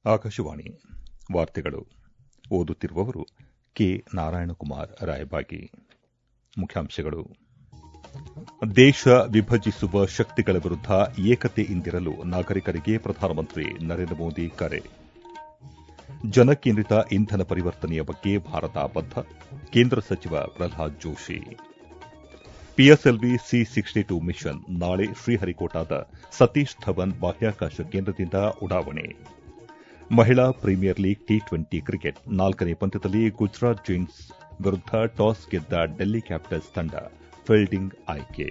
ಆಕಾಶವಾಣಿ ವಾರ್ತೆಗಳು ಓದುತ್ತಿರುವವರು ಕೆ ನಾರಾಯಣಕುಮಾರ್ ರಾಯಬಾಗಿ ಮುಖ್ಯಾಂಶಗಳು ದೇಶ ವಿಭಜಿಸುವ ಶಕ್ತಿಗಳ ವಿರುದ್ಧ ಏಕತೆಯಿಂದಿರಲು ನಾಗರಿಕರಿಗೆ ಪ್ರಧಾನಮಂತ್ರಿ ನರೇಂದ್ರ ಮೋದಿ ಕರೆ ಜನಕೇಂದ್ರಿತ ಇಂಧನ ಪರಿವರ್ತನೆಯ ಬಗ್ಗೆ ಭಾರತ ಬದ್ಧ ಕೇಂದ್ರ ಸಚಿವ Pralhad Joshi PSLV C sixty two mission ನಾಳೆ ಶ್ರೀಹರಿಕೋಟಾದ ಸತೀಶ್ ಧವನ್ ಬಾಹ್ಯಾಕಾಶ ಕೇಂದ್ರದಿಂದ ಉಡಾವಣೆ ಮಹಿಳಾ premier league T twenty cricket ನಾಲ್ಕನೇ ಪಂದ್ಯದಲ್ಲಿ ಗುಜರಾತ್ ಜೈಂಟ್ಸ್ ವಿರುದ್ಧ ಟಾಸ್ ಗೆದ್ದ ಡೆಲ್ಲಿ ಕ್ಯಾಪಿಟಲ್ಸ್ ತಂಡ ಫೀಲ್ಡಿಂಗ್ ಆಯ್ಕೆ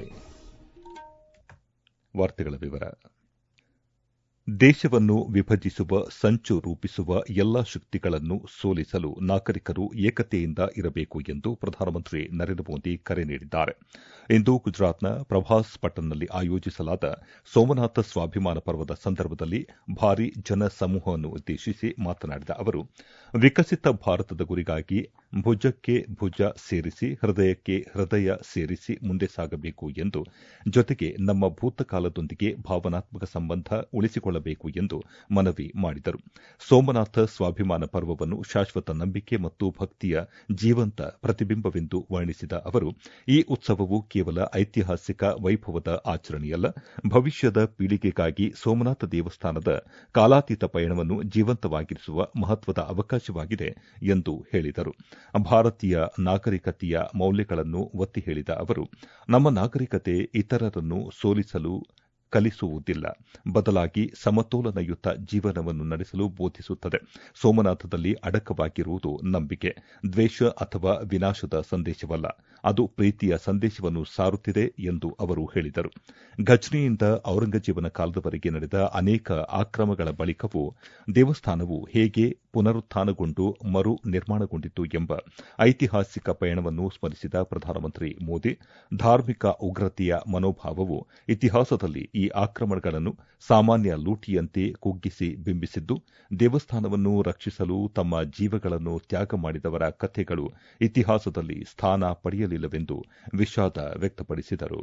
ದೇಶವನ್ನು ವಿಭಜಿಸುವ ಸಂಚು ರೂಪಿಸುವ ಎಲ್ಲಾ ಶಕ್ತಿಗಳನ್ನು ಸೋಲಿಸಲು ನಾಗರಿಕರು ಏಕತೆಯಿಂದ ಇರಬೇಕು ಎಂದು ಪ್ರಧಾನಮಂತ್ರಿ ನರೇಂದ್ರ ಮೋದಿ ಕರೆ ನೀಡಿದ್ದಾರೆ ಇಂದು ಗುಜರಾತ್ನ ಪ್ರಭಾಸ್ ಪಟ್ಟಣ್ನಲ್ಲಿ ಆಯೋಜಿಸಲಾದ ಸೋಮನಾಥ ಸ್ವಾಭಿಮಾನ ಪರ್ವದ ಸಂದರ್ಭದಲ್ಲಿ ಭಾರೀ ಜನಸಮೂಹವನ್ನುದ್ದೇಶಿಸಿ ಮಾತನಾಡಿದ ಅವರು ವಿಕಸಿತ ಭಾರತದ ಗುರಿಗಾಗಿ ಭುಜಕ್ಕೆ ಭುಜ ಸೇರಿಸಿ ಹೃದಯಕ್ಕೆ ಹೃದಯ ಸೇರಿಸಿ ಮುಂದೆ ಸಾಗಬೇಕು ಎಂದು ಜೊತೆಗೆ ನಮ್ಮ ಭೂತಕಾಲದೊಂದಿಗೆ ಭಾವನಾತ್ಮಕ ಸಂಬಂಧ ಉಳಿಸಿಕೊಳ್ಳಬೇಕು ಎಂದು ಮನವಿ ಮಾಡಿದರು ಸೋಮನಾಥ ಸ್ವಾಭಿಮಾನ ಪರ್ವವನ್ನು ಶಾಶ್ವತ ನಂಬಿಕೆ ಮತ್ತು ಭಕ್ತಿಯ ಜೀವಂತ ಪ್ರತಿಬಿಂಬವೆಂದು ವರ್ಣಿಸಿದ ಅವರು ಈ ಉತ್ಸವವು ಕೇವಲ ಐತಿಹಾಸಿಕ ವೈಭವದ ಆಚರಣೆಯಲ್ಲ ಭವಿಷ್ಯದ ಪೀಳಿಗೆಗಾಗಿ ಸೋಮನಾಥ ದೇವಸ್ಥಾನದ ಕಾಲಾತೀತ ಪಯಣವನ್ನು ಜೀವಂತವಾಗಿರಿಸುವ ಮಹತ್ವದ ಅವಕಾಶವಾಗಿದೆ ಎಂದು ಹೇಳಿದರು ಭಾರತೀಯ ನಾಗರಿಕತೆಯ ಮೌಲ್ಯಗಳನ್ನು ಒತ್ತಿ ಹೇಳಿದ ಅವರು ನಮ್ಮ ನಾಗರಿಕತೆ ಇತರರನ್ನು ಸೋಲಿಸಲು ಕಲಿಸುವುದಿಲ್ಲ ಬದಲಾಗಿ ಸಮತೋಲನಯುತ ಜೀವನವನ್ನು ನಡೆಸಲು ಬೋಧಿಸುತ್ತದೆ ಸೋಮನಾಥದಲ್ಲಿ ಅಡಕವಾಗಿರುವುದು ನಂಬಿಕೆ ದ್ವೇಷ ಅಥವಾ ವಿನಾಶದ ಸಂದೇಶವಲ್ಲ ಅದು ಪ್ರೀತಿಯ ಸಂದೇಶವನ್ನು ಸಾರುತ್ತಿದೆ ಎಂದು ಅವರು ಹೇಳಿದರು ಘಜ್ನಿಯಿಂದ ಔರಂಗಜೇಬನ ಕಾಲದವರೆಗೆ ನಡೆದ ಅನೇಕ ಆಕ್ರಮಗಳ ಬಳಿಕವೂ ದೇವಸ್ಥಾನವು ಹೇಗೆ ಪುನರುತ್ಥಾನಗೊಂಡು ಮರು ನಿರ್ಮಾಣಗೊಂಡಿತು ಎಂಬ ಐತಿಹಾಸಿಕ ಪಯಣವನ್ನು ಸ್ಮರಿಸಿದ ಪ್ರಧಾನಮಂತ್ರಿ ಮೋದಿ ಧಾರ್ಮಿಕ ಉಗ್ರತೆಯ ಮನೋಭಾವವು ಇತಿಹಾಸದಲ್ಲಿ ಈ ಆಕ್ರಮಣಗಳನ್ನು ಸಾಮಾನ್ಯ ಲೂಟಿಯಂತೆ ಕುಗ್ಗಿಸಿ ಬಿಂಬಿಸಿದ್ದು ದೇವಸ್ಥಾನವನ್ನು ರಕ್ಷಿಸಲು ತಮ್ಮ ಜೀವಗಳನ್ನು ತ್ಯಾಗ ಮಾಡಿದವರ ಕಥೆಗಳು ಇತಿಹಾಸದಲ್ಲಿ ಸ್ಥಾನ ಪಡೆಯಲಿಲ್ಲವೆಂದು ವಿಷಾದ ವ್ಯಕ್ತಪಡಿಸಿದರು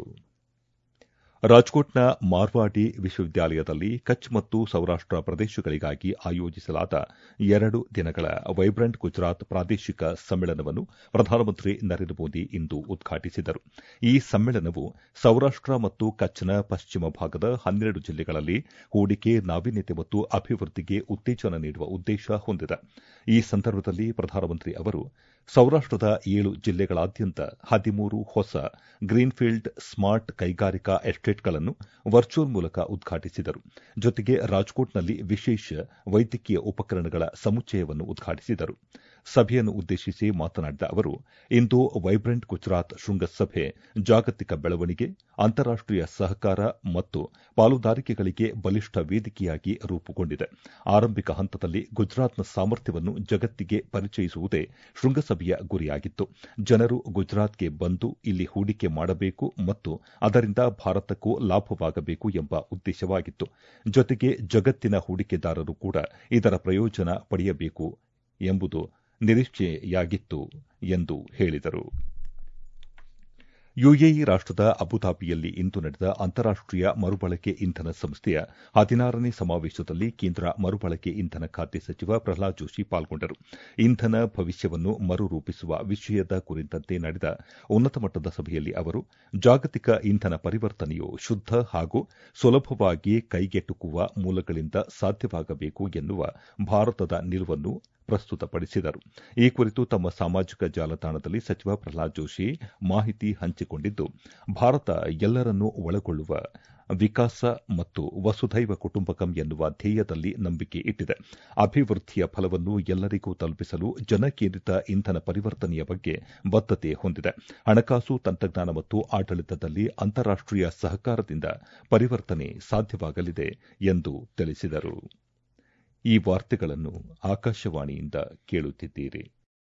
ರಾಜ್ಕೋಟ್ನ ಮಾರ್ವಾಡಿ ವಿಶ್ವವಿದ್ಯಾಲಯದಲ್ಲಿ ಕಚ್ ಮತ್ತು ಸೌರಾಷ್ಟ ಪ್ರದೇಶಗಳಿಗಾಗಿ ಆಯೋಜಿಸಲಾದ ಎರಡು ದಿನಗಳ ವೈಬ್ರೆಂಟ್ ಗುಜರಾತ್ ಪ್ರಾದೇಶಿಕ ಸಮ್ಮೇಳನವನ್ನು ಪ್ರಧಾನಮಂತ್ರಿ ನರೇಂದ್ರ ಮೋದಿ ಇಂದು ಉದ್ಘಾಟಿಸಿದರು ಈ ಸಮ್ಮೇಳನವು ಸೌರಾಷ್ಟ ಮತ್ತು ಕಚ್ನ ಪಶ್ಚಿಮ ಭಾಗದ ಹನ್ನೆರಡು ಜಿಲ್ಲೆಗಳಲ್ಲಿ ಹೂಡಿಕೆ ನಾವೀನ್ಯತೆ ಮತ್ತು ಅಭಿವೃದ್ಧಿಗೆ ಉತ್ತೇಜನ ನೀಡುವ ಉದ್ದೇಶ ಹೊಂದಿದೆ ಈ ಸಂದರ್ಭದಲ್ಲಿ ಪ್ರಧಾನಮಂತ್ರಿ ಅವರು ಸೌರಾಷ್ಟದ ಏಳು ಜಿಲ್ಲೆಗಳಾದ್ಯಂತ ಹದಿಮೂರು ಹೊಸ ಗ್ರೀನ್ಫೀಲ್ಡ್ ಸ್ಮಾರ್ಟ್ ಕೈಗಾರಿಕಾ ಎಸ್ಟೇಟ್ಗಳನ್ನು ವರ್ಚುವಲ್ ಮೂಲಕ ಉದ್ಘಾಟಿಸಿದರು ಜೊತೆಗೆ ರಾಜ್ಕೋಟ್ನಲ್ಲಿ ವಿಶೇಷ ವೈದ್ಯಕೀಯ ಉಪಕರಣಗಳ ಸಮುಚ್ಚಯವನ್ನು ಉದ್ಘಾಟಿಸಿದರು ಸಭೆಯನ್ನು ಉದ್ದೇಶಿಸಿ ಮಾತನಾಡಿದ ಅವರು ಇಂದು ವೈಬ್ರೆಂಟ್ ಗುಜರಾತ್ ಶೃಂಗಸಭೆ ಜಾಗತಿಕ ಬೆಳವಣಿಗೆ ಅಂತಾರಾಷ್ಟೀಯ ಸಹಕಾರ ಮತ್ತು ಪಾಲುದಾರಿಕೆಗಳಿಗೆ ಬಲಿಷ್ಠ ವೇದಿಕೆಯಾಗಿ ರೂಪುಗೊಂಡಿದೆ ಆರಂಭಿಕ ಹಂತದಲ್ಲಿ ಗುಜರಾತ್ನ ಸಾಮರ್ಥ್ಯವನ್ನು ಜಗತ್ತಿಗೆ ಪರಿಚಯಿಸುವುದೇ ಶೃಂಗಸಭೆಯ ಗುರಿಯಾಗಿತ್ತು ಜನರು ಗುಜರಾತ್ಗೆ ಬಂದು ಇಲ್ಲಿ ಹೂಡಿಕೆ ಮಾಡಬೇಕು ಮತ್ತು ಅದರಿಂದ ಭಾರತಕ್ಕೂ ಲಾಭವಾಗಬೇಕು ಎಂಬ ಉದ್ದೇಶವಾಗಿತ್ತು ಜೊತೆಗೆ ಜಗತ್ತಿನ ಹೂಡಿಕೆದಾರರು ಕೂಡ ಇದರ ಪ್ರಯೋಜನ ಪಡೆಯಬೇಕು ಎಂಬುದು ನಿರೀಕ್ಷೆಯಾಗಿತ್ತು ಎಂದು ಹೇಳಿದರು ಯುಎಇ ರಾಷ್ಟದ ಅಬುಧಾಬಿಯಲ್ಲಿ ಇಂದು ನಡೆದ ಅಂತಾರಾಷ್ಟೀಯ ಮರುಬಳಕೆ ಇಂಧನ ಸಂಸ್ಥೆಯ ಹದಿನಾರನೇ ಸಮಾವೇಶದಲ್ಲಿ ಕೇಂದ್ರ ಮರುಬಳಕೆ ಇಂಧನ ಖಾತೆ ಸಚಿವ ಪ್ರಹ್ಲಾದ್ ಜೋಶಿ ಪಾಲ್ಗೊಂಡರು ಇಂಧನ ಭವಿಷ್ಯವನ್ನು ಮರುರೂಪಿಸುವ ವಿಷಯದ ಕುರಿತಂತೆ ನಡೆದ ಉನ್ನತ ಮಟ್ಟದ ಸಭೆಯಲ್ಲಿ ಅವರು ಜಾಗತಿಕ ಇಂಧನ ಪರಿವರ್ತನೆಯು ಶುದ್ದ ಹಾಗೂ ಸುಲಭವಾಗಿ ಕೈಗೆಟುಕುವ ಮೂಲಗಳಿಂದ ಸಾಧ್ಯವಾಗಬೇಕು ಎನ್ನುವ ಭಾರತದ ನಿಲುವನ್ನು ಪ್ರಸ್ತುತಪಡಿಸಿದರು ಈ ಕುರಿತು ತಮ್ಮ ಸಾಮಾಜಿಕ ಜಾಲತಾಣದಲ್ಲಿ ಸಚಿವ ಪ್ರಹ್ಲಾದ್ ಜೋಶಿ ಮಾಹಿತಿ ಹಂಚಿಕೊಂಡಿದ್ದು ಭಾರತ ಎಲ್ಲರನ್ನೂ ಒಳಗೊಳ್ಳುವ ವಿಕಾಸ ಮತ್ತು ವಸುಧೈವ ಕುಟುಂಬಕಂ ಎನ್ನುವ ಧ್ಯೇಯದಲ್ಲಿ ನಂಬಿಕೆ ಇಟ್ಟಿದೆ ಅಭಿವೃದ್ಧಿಯ ಫಲವನ್ನು ಎಲ್ಲರಿಗೂ ತಲುಪಿಸಲು ಜನಕೇಂದ್ರಿತ ಇಂಧನ ಪರಿವರ್ತನೆಯ ಬಗ್ಗೆ ಬದ್ಧತೆ ಹೊಂದಿದೆ ಹಣಕಾಸು ತಂತ್ರಜ್ಞಾನ ಮತ್ತು ಆಡಳಿತದಲ್ಲಿ ಅಂತಾರಾಷ್ಟೀಯ ಸಹಕಾರದಿಂದ ಪರಿವರ್ತನೆ ಸಾಧ್ಯವಾಗಲಿದೆ ಎಂದು ತಿಳಿಸಿದರು ಈ ವಾರ್ತೆಗಳನ್ನು ಆಕಾಶವಾಣಿಯಿಂದ ಕೇಳುತ್ತಿದ್ದೀರಿ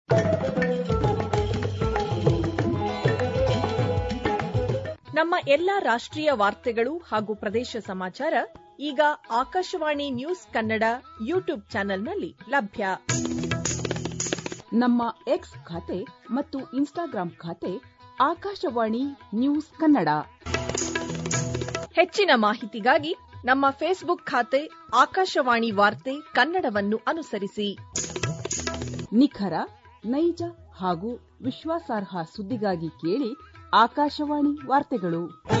ನಮ್ಮ ಎಲ್ಲ ರಾಷ್ಟ್ರೀಯ ವಾರ್ತೆಗಳು ಹಾಗೂ ಪ್ರದೇಶ ಸಮಾಚಾರ ಈಗ ಆಕಾಶವಾಣಿ ನ್ಯೂಸ್ ಕನ್ನಡ ಯೂಟ್ಯೂಬ್ ಚಾನೆಲ್ನಲ್ಲಿ ಲಭ್ಯ ನಮ್ಮ ಎಕ್ಸ್ ಖಾತೆ ಮತ್ತು ಇನ್ಸ್ಟಾಗ್ರಾಂ ಖಾತೆ ಆಕಾಶವಾಣಿ ನ್ಯೂಸ್ ಕನ್ನಡ ಹೆಚ್ಚಿನ ಮಾಹಿತಿಗಾಗಿ ನಮ್ಮ ಫೇಸ್ಬುಕ್ ಖಾತೆ ಆಕಾಶವಾಣಿ ವಾರ್ತೆ ಕನ್ನಡವನ್ನು ಅನುಸರಿಸಿ ನಿಖರ ನೈಜ ಹಾಗೂ ವಿಶ್ವಾಸಾರ್ಹ ಸುದ್ದಿಗಾಗಿ ಕೇಳಿ ಆಕಾಶವಾಣಿ ವಾರ್ತೆಗಳು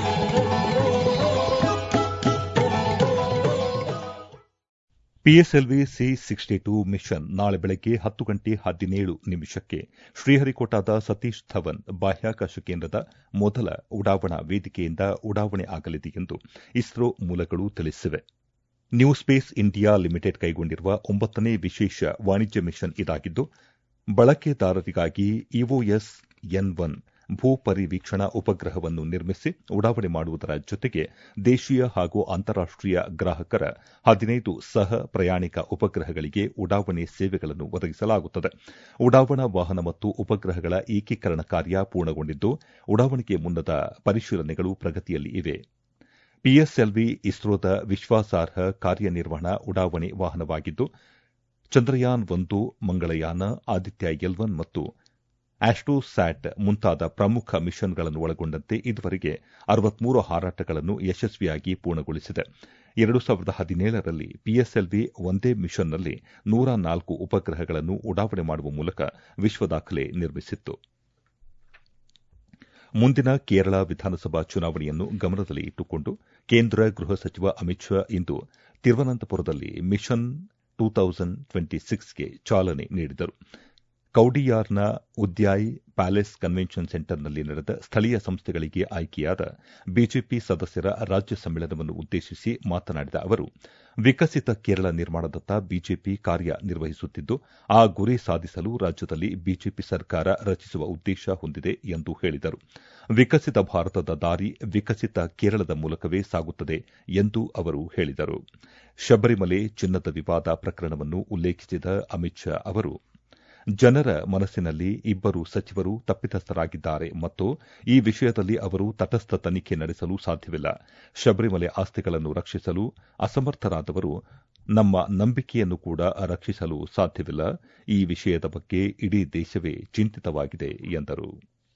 PSLV C sixty two mission ನಾಳೆ ಬೆಳಗ್ಗೆ ಹತ್ತು ಗಂಟೆ ಹದಿನೇಳು ನಿಮಿಷಕ್ಕೆ ಶ್ರೀಹರಿಕೋಟಾದ ಸತೀಶ್ ಧವನ್ ಬಾಹ್ಯಾಕಾಶ ಕೇಂದ್ರದ ಮೊದಲ ಉಡಾವಣಾ ವೇದಿಕೆಯಿಂದ ಉಡಾವಣೆ ಆಗಲಿದೆ ಎಂದು ಇಸ್ರೋ ಮೂಲಗಳು ತಿಳಿಸಿವೆ ನ್ಯೂ ಸ್ಪೇಸ್ ಇಂಡಿಯಾ ಲಿಮಿಟೆಡ್ ಕೈಗೊಂಡಿರುವ ಒಂಬತ್ತನೇ ವಿಶೇಷ ವಾಣಿಜ್ಯ ಮಿಷನ್ ಇದಾಗಿದ್ದು ಬಳಕೆದಾರರಿಗಾಗಿ ಇಒಎಸ್ ಎನ್ ಒನ್ ಭೂ ಪರಿವೀಕ್ಷಣಾ ಉಪಗ್ರಹವನ್ನು ನಿರ್ಮಿಸಿ ಉಡಾವಣೆ ಮಾಡುವುದರ ಜೊತೆಗೆ ದೇಶೀಯ ಹಾಗೂ ಅಂತಾರಾಷ್ಟೀಯ ಗ್ರಾಹಕರ ಹದಿನೈದು ಸಹ ಪ್ರಯಾಣಿಕ ಉಪಗ್ರಹಗಳಿಗೆ ಉಡಾವಣೆ ಸೇವೆಗಳನ್ನು ಒದಗಿಸಲಾಗುತ್ತದೆ ಉಡಾವಣಾ ವಾಹನ ಮತ್ತು ಉಪಗ್ರಹಗಳ ಏಕೀಕರಣ ಕಾರ್ಯ ಪೂರ್ಣಗೊಂಡಿದ್ದು ಉಡಾವಣೆಗೆ ಮುನ್ನದ ಪರಿಶೀಲನೆಗಳು ಪ್ರಗತಿಯಲ್ಲಿ ಇವೆ ಪಿಎಸ್ಎಲ್ವಿ ಇಸ್ರೋದ ವಿಶ್ವಾಸಾರ್ಹ ಕಾರ್ಯನಿರ್ವಹಣಾ ಉಡಾವಣೆ ವಾಹನವಾಗಿದ್ದು ಚಂದ್ರಯಾನ್ ಒಂದು ಮಂಗಳಯಾನ ಆದಿತ್ಯ ಎಲ್ ಒನ್ ಮತ್ತು ಆಸ್ಟ್ರೋಸ್ಯಾಟ್ ಮುಂತಾದ ಪ್ರಮುಖ ಮಿಷನ್ಗಳನ್ನು ಒಳಗೊಂಡಂತೆ ಇದುವರೆಗೆ ಅರವತ್ಮೂರು ಹಾರಾಟಗಳನ್ನು ಯಶಸ್ವಿಯಾಗಿ ಪೂರ್ಣಗೊಳಿಸಿದೆ ಎರಡು ಸಾವಿರದ ಹದಿನೇಳರಲ್ಲಿ ಪಿಎಸ್ಎಲ್ವಿ ಒಂದೇ ಮಿಷನ್ನಲ್ಲಿ ನೂರ ನಾಲ್ಕು ಉಪಗ್ರಹಗಳನ್ನು ಉಡಾವಣೆ ಮಾಡುವ ಮೂಲಕ ವಿಶ್ವ ದಾಖಲೆ ನಿರ್ಮಿಸಿತ್ತು ಮುಂದಿನ ಕೇರಳ ವಿಧಾನಸಭಾ ಚುನಾವಣೆಯನ್ನು ಗಮನದಲ್ಲಿ ಇಟ್ಟುಕೊಂಡು ಕೇಂದ್ರ ಗೃಹ ಸಚಿವ ಅಮಿತ್ ಶಾ ಇಂದು ತಿರುವನಂತಪುರದಲ್ಲಿ ಮಿಷನ್ ಟೂ ತೌಸಂಡ್ ಟ್ವೆಂಟಿ ಸಿಕ್ಸ್ಗೆ ಚಾಲನೆ ನೀಡಿದರು ಕೌಡಿಯಾರ್ನ ಉದ್ಯಾಯ್ ಪ್ಯಾಲೇಸ್ ಕನ್ವೆನ್ಷನ್ ಸೆಂಟರ್ನಲ್ಲಿ ನಡೆದ ಸ್ಥಳೀಯ ಸಂಸ್ಥೆಗಳಿಗೆ ಆಯ್ಕೆಯಾದ ಬಿಜೆಪಿ ಸದಸ್ಯರ ರಾಜ್ಯ ಸಮ್ಮೇಳನವನ್ನು ಉದ್ದೇಶಿಸಿ ಮಾತನಾಡಿದ ಅವರು ವಿಕಸಿತ ಕೇರಳ ನಿರ್ಮಾಣದತ್ತ ಬಿಜೆಪಿ ಕಾರ್ಯನಿರ್ವಹಿಸುತ್ತಿದ್ದು ಆ ಗುರಿ ಸಾಧಿಸಲು ರಾಜ್ಯದಲ್ಲಿ ಬಿಜೆಪಿ ಸರ್ಕಾರ ರಚಿಸುವ ಉದ್ದೇಶ ಹೊಂದಿದೆ ಎಂದು ಹೇಳಿದರು ವಿಕಸಿತ ಭಾರತದ ದಾರಿ ವಿಕಸಿತ ಕೇರಳದ ಮೂಲಕವೇ ಸಾಗುತ್ತದೆ ಎಂದು ಅವರು ಹೇಳಿದರು ಶಬರಿಮಲೆ ಚಿನ್ನದ ವಿವಾದ ಪ್ರಕರಣವನ್ನು ಉಲ್ಲೇಖಿಸಿದ ಅಮಿತ್ ಶಾ ಅವರು ಜನರ ಮನಸ್ಸಿನಲ್ಲಿ ಇಬ್ಬರು ಸಚಿವರು ತಪ್ಪಿತಸ್ಥರಾಗಿದ್ದಾರೆ ಮತ್ತು ಈ ವಿಷಯದಲ್ಲಿ ಅವರು ತಟಸ್ಥ ತನಿಖೆ ನಡೆಸಲು ಸಾಧ್ಯವಿಲ್ಲ ಶಬರಿಮಲೆ ಆಸ್ತಿಗಳನ್ನು ರಕ್ಷಿಸಲು ಅಸಮರ್ಥರಾದವರು ನಮ್ಮ ನಂಬಿಕೆಯನ್ನು ಕೂಡ ರಕ್ಷಿಸಲು ಸಾಧ್ಯವಿಲ್ಲ ಈ ವಿಷಯದ ಬಗ್ಗೆ ಇಡೀ ದೇಶವೇ ಚಿಂತಿತವಾಗಿದೆ ಎಂದರು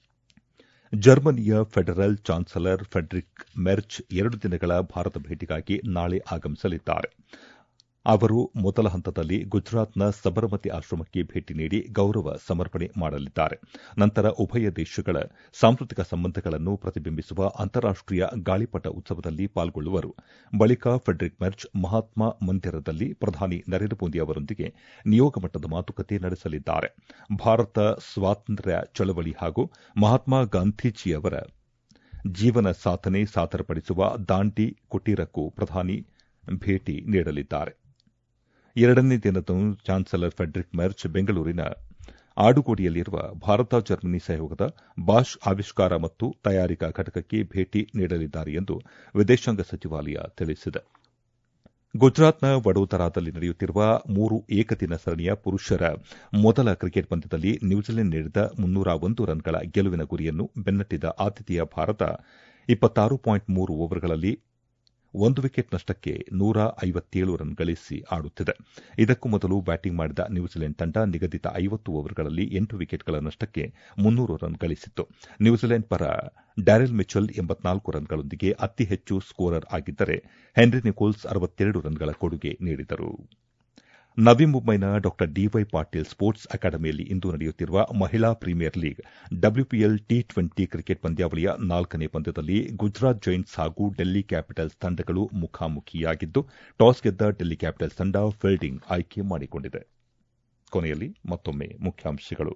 ಜರ್ಮನಿಯ ಫೆಡರಲ್ ಚಾನ್ಸಲರ್ ಫೆಡ್ರಿಕ್ ಮೆರ್ಚ್ ಎರಡು ದಿನಗಳ ಭಾರತ ಭೇಟಿಗಾಗಿ ನಾಳೆ ಆಗಮಿಸಲಿದ್ದಾರೆ ಅವರು ಮೊದಲ ಹಂತದಲ್ಲಿ ಗುಜರಾತ್ನ ಸಬರಮತಿ ಆಶ್ರಮಕ್ಕೆ ಭೇಟಿ ನೀಡಿ ಗೌರವ ಸಮರ್ಪಣೆ ಮಾಡಲಿದ್ದಾರೆ ನಂತರ ಉಭಯ ದೇಶಗಳ ಸಾಂಸ್ಕೃತಿಕ ಸಂಬಂಧಗಳನ್ನು ಪ್ರತಿಬಿಂಬಿಸುವ ಅಂತಾರಾಷ್ಟೀಯ ಗಾಳಿಪಟ ಉತ್ಸವದಲ್ಲಿ ಪಾಲ್ಗೊಳ್ಳುವರು ಬಳಿಕ ಫೆಡ್ರಿಕ್ ಮೆರ್ಚ್ ಮಹಾತ್ಮ ಮಂದಿರದಲ್ಲಿ ಪ್ರಧಾನಿ ನರೇಂದ್ರ ಮೋದಿ ಅವರೊಂದಿಗೆ ನಿಯೋಗ ಮಟ್ಟದ ಮಾತುಕತೆ ನಡೆಸಲಿದ್ದಾರೆ ಭಾರತ ಸ್ವಾತಂತ್ರ್ಯ ಚಳವಳಿ ಹಾಗೂ ಮಹಾತ್ಮ ಗಾಂಧೀಜಿಯವರ ಜೀವನ ಸಾಧನೆ ಸಾದರಪಡಿಸುವ ದಾಂಡಿ ಕುಟೀರಕ್ಕೂ ಪ್ರಧಾನಿ ಭೇಟಿ ನೀಡಲಿದ್ದಾರೆ ಎರಡನೇ ದಿನದಂದು ಚಾನ್ಸಲರ್ ಫೆಡ್ರಿಕ್ ಮೆರ್ಚ್ ಬೆಂಗಳೂರಿನ ಆಡುಗೋಡಿಯಲ್ಲಿರುವ ಭಾರತ ಜರ್ಮನಿ ಸಹಯೋಗದ ಬಾಷ್ ಆವಿಷ್ಕಾರ ಮತ್ತು ತಯಾರಿಕಾ ಘಟಕಕ್ಕೆ ಭೇಟಿ ನೀಡಲಿದ್ದಾರೆ ಎಂದು ವಿದೇಶಾಂಗ ಸಚಿವಾಲಯ ತಿಳಿಸಿದೆ ಗುಜರಾತ್ನ ವಡೋದರಾದಲ್ಲಿ ನಡೆಯುತ್ತಿರುವ ಮೂರು ಏಕದಿನ ಸರಣಿಯ ಪುರುಷರ ಮೊದಲ ಕ್ರಿಕೆಟ್ ಪಂದ್ಯದಲ್ಲಿ ನ್ಯೂಜಿಲೆಂಡ್ ನೀಡಿದ ಮುನ್ನೂರ ಒಂದು ರನ್ಗಳ ಗೆಲುವಿನ ಗುರಿಯನ್ನು ಬೆನ್ನಟ್ಟಿದ ಆತಿಥೇಯ ಭಾರತ ಇಪ್ಪತ್ತಾರು ಪಾಯಿಂಟ್ ಮೂರು ಓವರ್ಗಳಲ್ಲಿ ಒಂದು ವಿಕೆಟ್ ನಷ್ಟಕ್ಕೆ ನೂರ ಐವತ್ತೇಳು ರನ್ ಗಳಿಸಿ ಆಡುತ್ತಿದೆ ಇದಕ್ಕೂ ಮೊದಲು ಬ್ಯಾಟಿಂಗ್ ಮಾಡಿದ ನ್ಯೂಜಿಲೆಂಡ್ ತಂಡ ನಿಗದಿತ ಐವತ್ತು ಓವರ್ಗಳಲ್ಲಿ ಎಂಟು ವಿಕೆಟ್ಗಳ ನಷ್ಟಕ್ಕೆ ಮುನ್ನೂರು ರನ್ ಗಳಿಸಿತ್ತು ನ್ಯೂಜಿಲೆಂಡ್ ಪರ ಡ್ಯಾರೆಲ್ ಮಿಚಲ್ ಎಂಬತ್ನಾಲ್ಕು ರನ್ಗಳೊಂದಿಗೆ ಅತಿ ಹೆಚ್ಚು ಸ್ಕೋರರ್ ಆಗಿದ್ದರೆ ಹೆನ್ರಿ ನಿಕೋಲ್ಸ್ ಅರವತ್ತೆರಡು ರನ್ಗಳ ಕೊಡುಗೆ ನೀಡಿದರು ನವಿ ಮುಂಬೈನ ಡಾ ಡಿವೈ ಪಾಟೀಲ್ ಸ್ಪೋರ್ಟ್ಸ್ ಅಕಾಡೆಮಿಯಲ್ಲಿ ಇಂದು ನಡೆಯುತ್ತಿರುವ ಮಹಿಳಾ premier league WPL T twenty cricket ಪಂದ್ಯಾವಳಿಯ ನಾಲ್ಕನೇ ಪಂದ್ಯದಲ್ಲಿ ಗುಜರಾತ್ ಜೈಂಟ್ಸ್ ಹಾಗೂ ಡೆಲ್ಲಿ ಕ್ಯಾಪಿಟಲ್ಸ್ ತಂಡಗಳು ಮುಖಾಮುಖಿಯಾಗಿದ್ದು ಟಾಸ್ ಗೆದ್ದ ಡೆಲ್ಲಿ ಕ್ಯಾಪಿಟಲ್ಸ್ ತಂಡ ಫೀಲ್ಡಿಂಗ್ ಆಯ್ಕೆ ಮಾಡಿಕೊಂಡಿದೆ ಕೊನೆಯಲ್ಲಿ ಮತ್ತೊಮ್ಮೆ ಮುಖ್ಯಾಂಶಗಳು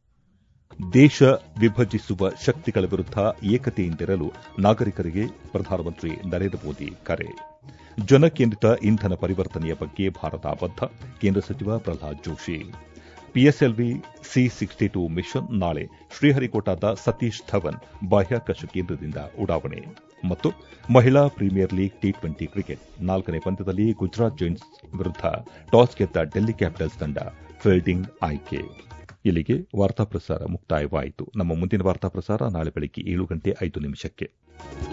ದೇಶ ವಿಭಜಿಸುವ ಶಕ್ತಿಗಳ ವಿರುದ್ಧ ಏಕತೆಯಿಂದಿರಲು ನಾಗರಿಕರಿಗೆ ಪ್ರಧಾನಮಂತ್ರಿ ನರೇಂದ್ರ ಮೋದಿ ಕರೆ ಜನಕೇಂದ್ರಿತ ಇಂಧನ ಪರಿವರ್ತನೆಯ ಬಗ್ಗೆ ಭಾರತ ಬದ್ಧ ಕೇಂದ್ರ ಸಚಿವ Pralhad Joshi PSLV C sixty two mission ನಾಳೆ ಶ್ರೀಹರಿಕೋಟಾದ ಸತೀಶ್ ಧವನ್ ಬಾಹ್ಯಾಕಾಶ ಕೇಂದ್ರದಿಂದ ಉಡಾವಣೆ ಮತ್ತು ಮಹಿಳಾ premier league T twenty cricket ನಾಲ್ಕನೇ ಪಂದ್ಯದಲ್ಲಿ ಗುಜರಾತ್ ಜೈಂಟ್ಸ್ ವಿರುದ್ಧ ಟಾಸ್ ಗೆದ್ದ ಡೆಲ್ಲಿ ಕ್ಯಾಪಿಟಲ್ಸ್ ತಂಡ ಫೀಲ್ಡಿಂಗ್ ಆಯ್ಕೆ ಇಲ್ಲಿಗೆ ವಾರ್ತಾ ಪ್ರಸಾರ ಮುಕ್ತಾಯವಾಯಿತು ನಮ್ಮ ಮುಂದಿನ ವಾರ್ತಾ ಪ್ರಸಾರ ನಾಳೆ ಬೆಳಗ್ಗೆ ಏಳು ಗಂಟೆ ಐದು ನಿಮಿಷಕ್ಕೆ